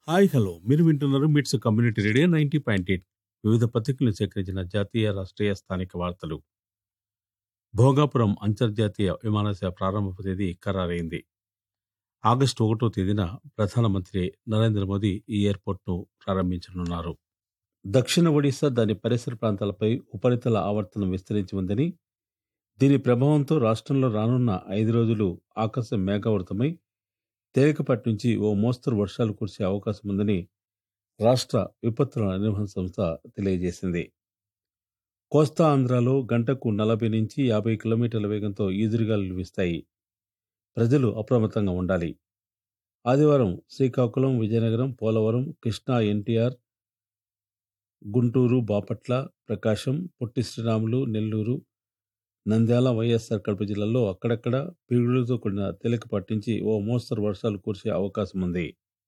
hi hello మీరు వింటున్నారు మిట్స్ community radio ninety point eight వివిధ పత్రికలను సేకరించిన జాతీయ రాష్ట్రీయ స్థానిక వార్తలు భోగాపురం అంతర్జాతీయ విమానాశ్రయ ప్రారంభ తేదీ ఖరారైంది ఆగస్టు ఒకటో తేదీన ప్రధానమంత్రి నరేంద్ర మోదీ ఈ ఎయిర్పోర్ట్ను ప్రారంభించనున్నారు దక్షిణ ఒడిశా దాని పరిసర ప్రాంతాలపై ఉపరితల ఆవర్తనం విస్తరించి ఉందని దీని ప్రభావంతో రాష్ట్రంలో రానున్న ఐదు రోజులు ఆకాశం మేఘావృతమై తేలికపాటి నుంచి ఓ మోస్తరు వర్షాలు కురిసే అవకాశం ఉందని రాష్ట్ర విపత్తుల నిర్వహణ సంస్థ తెలియజేసింది కోస్తా ఆంధ్రాలో గంటకు నలభై నుంచి యాభై కిలోమీటర్ల వేగంతో ఈదురుగాలులు వీస్తాయి ప్రజలు అప్రమత్తంగా ఉండాలి ఆదివారం శ్రీకాకుళం విజయనగరం పోలవరం కృష్ణా ఎన్టీఆర్ గుంటూరు బాపట్ల ప్రకాశం పొట్టి శ్రీరాములు నెల్లూరు నంద్యాల వైఎస్ఆర్ కడప జిల్లాల్లో అక్కడక్కడ పిడుగులతో కూడిన తేలికపాటి నుంచి ఓ మోస్తరు వర్షాలు కురిసే అవకాశం ఉంది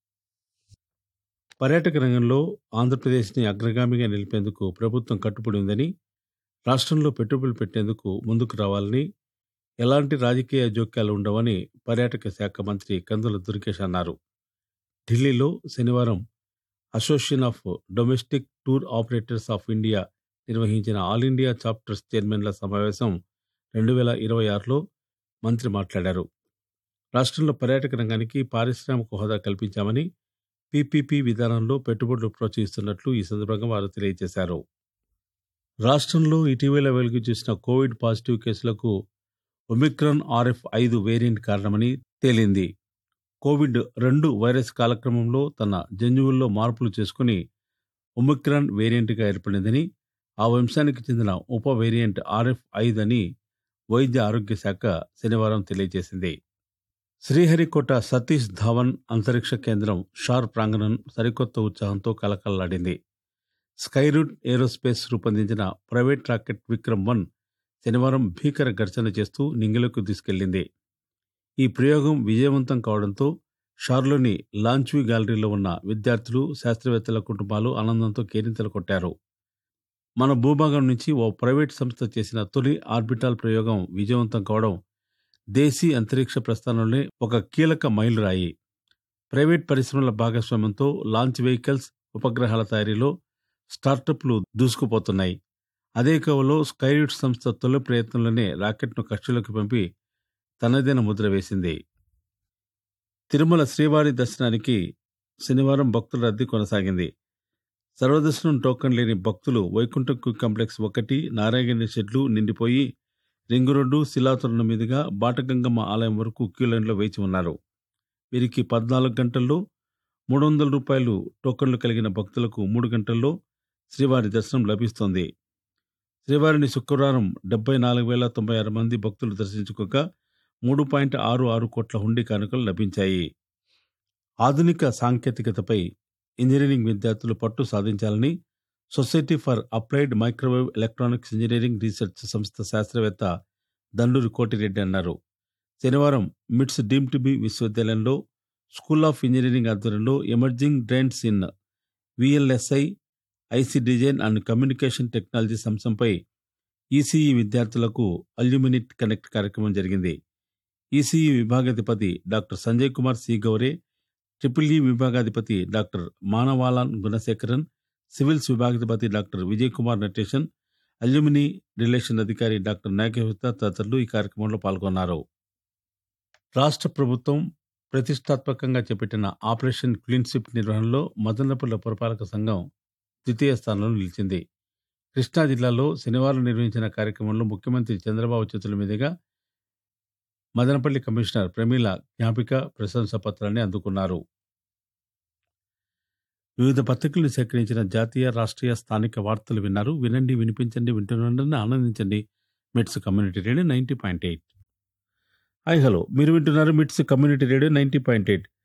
పర్యాటక రంగంలో ఆంధ్రప్రదేశ్ని అగ్రగామిగా నిలిపేందుకు ప్రభుత్వం కట్టుబడి ఉందని రాష్ట్రంలో పెట్టుబడులు పెట్టేందుకు ముందుకు రావాలని ఎలాంటి రాజకీయ జోక్యాలు ఉండవని పర్యాటక శాఖ మంత్రి కందుల దుర్గేష్ అన్నారు ఢిల్లీలో శనివారం association of domestic tour operators of India నిర్వహించిన ఆల్ ఇండియా చాప్టర్స్ చైర్మన్ల సమావేశం రెండు వేల ఇరవై ఆరులో మంత్రి మాట్లాడారు రాష్ట్రంలో పర్యాటక రంగానికి పారిశ్రామిక హోదా కల్పించామని పీపీపీ విధానంలో పెట్టుబడులు ప్రోత్సహిస్తున్నట్లు ఈ సందర్భంగా వారు తెలియజేశారు రాష్ట్రంలో ఇటీవల వెలుగు చూసిన కోవిడ్ పాజిటివ్ కేసులకు ఒమిక్రాన్ ఆర్ఎఫ్ ఐదు వేరియంట్ కారణమని తేలింది కోవిడ్ రెండు వైరస్ కాలక్రమంలో తన జన్యువుల్లో మార్పులు చేసుకుని ఒమిక్రాన్ వేరియంట్గా ఏర్పడిందని ఆ వంశానికి చెందిన ఉప వేరియంట్ ఆర్ఎఫ్ ఐదు అని వైద్య ఆరోగ్య శాఖ శనివారం తెలియజేసింది శ్రీహరికోట సతీష్ ధావన్ అంతరిక్ష కేంద్రం షార్ ప్రాంగణం సరికొత్త ఉత్సాహంతో కలకల్లాడింది స్కైరూట్ ఏరోస్పేస్ రూపొందించిన ప్రైవేట్ రాకెట్ విక్రమ్ వన్ శనివారం భీకర ఘర్షణ చేస్తూ నింగిలకు తీసుకెళ్లింది ఈ ప్రయోగం విజయవంతం కావడంతో షార్లోని లాంచ్వీ గ్యాలరీలో ఉన్న విద్యార్థులు శాస్త్రవేత్తల కుటుంబాలు ఆనందంతో కేరింతలు కొట్టారు మన భూభాగం నుంచి ఓ ప్రైవేట్ సంస్థ చేసిన తొలి ఆర్బిటాల్ ప్రయోగం విజయవంతం కావడం దేశీ అంతరిక్ష ప్రస్థానంలోనే ఒక కీలక మైలురాయి ప్రైవేట్ పరిశ్రమల భాగస్వామ్యంతో లాంచ్ వెహికల్స్ ఉపగ్రహాల తయారీలో స్టార్టప్లు దూసుకుపోతున్నాయి అదే కోవలో స్కైరూట్ సంస్థ తొలి ప్రయత్నంలోనే రాకెట్ను కక్షలోకి పంపి తనదైన ముద్ర వేసింది తిరుమల శ్రీవారి దర్శనానికి శనివారం భక్తుల రద్దీ కొనసాగింది సర్వదర్శనం టోకన్ లేని భక్తులు వైకుంఠం క్యూ కాంప్లెక్స్ ఒకటి నారాయణ షెడ్లు నిండిపోయి రింగు రోడ్డు శిలాతోరణం మీదుగా బాటగంగమ్మ ఆలయం వరకు క్యూ లైన్లో వేచి ఉన్నారు వీరికి పద్నాలుగు గంటల్లో మూడు వందల రూపాయలు టోకన్లు కలిగిన భక్తులకు మూడు గంటల్లో శ్రీవారి దర్శనం లభిస్తోంది శ్రీవారిని శుక్రవారం డెబ్బై నాలుగు వేల తొంభై ఆరు మంది భక్తులు దర్శించుకోగా మూడు పాయింట్ ఆరు ఆరు కోట్ల హుండీ కానుకలు లభించాయి ఆధునిక సాంకేతికతపై ఇంజనీరింగ్ విద్యార్థులు పట్టు సాధించాలని society for applied microwave electronics engineering research సంస్థ శాస్త్రవేత్త దండూరి కోటిరెడ్డి అన్నారు శనివారం మిట్స్ డీమ్ టు బి విశ్వవిద్యాలయంలో స్కూల్ ఆఫ్ ఇంజనీరింగ్ ఆధ్వర్యంలో emerging trends in VLSI IC design and communication technology అంశంపై ఈసీఈ విద్యార్థులకు అల్యూమినిట్ కనెక్ట్ కార్యక్రమం జరిగింది ఈసీఈ విభాగాధిపతి doctor Sanjay Kumar C Gowre triple E విభాగాధిపతి డాక్టర్ మానవాలాన్ గుణశేఖరన్ సివిల్స్ విభాగాధిపతి doctor Vijay Kumar Natesan alumni relation అధికారి డాక్టర్ నాగేశ్వత తదితరులు ఈ కార్యక్రమంలో పాల్గొన్నారు రాష్ట్ర ప్రభుత్వం ప్రతిష్టాత్మకంగా చేపట్టిన ఆపరేషన్ క్లీన్షిప్ నిర్వహణలో మదనపల్లి పురపాలక సంఘం ద్వితీయ స్థానంలో నిలిచింది కృష్ణా జిల్లాలో శనివారం నిర్వహించిన కార్యక్రమంలో ముఖ్యమంత్రి చంద్రబాబు చేతుల మీదుగా మదనపల్లి కమిషనర్ ప్రమీల జ్ఞాపిక ప్రశంసా పత్రాన్ని అందుకున్నారు వివిధ పత్రికలను సేకరించిన జాతీయ రాష్ట్రీయ స్థానిక వార్తలు విన్నారు వినండి వినిపించండి వింటున్నండి ఆనందించండి MITS community radio ninety point eight hi hello మీరు వింటున్నారు మిట్స్ community radio ninety point eight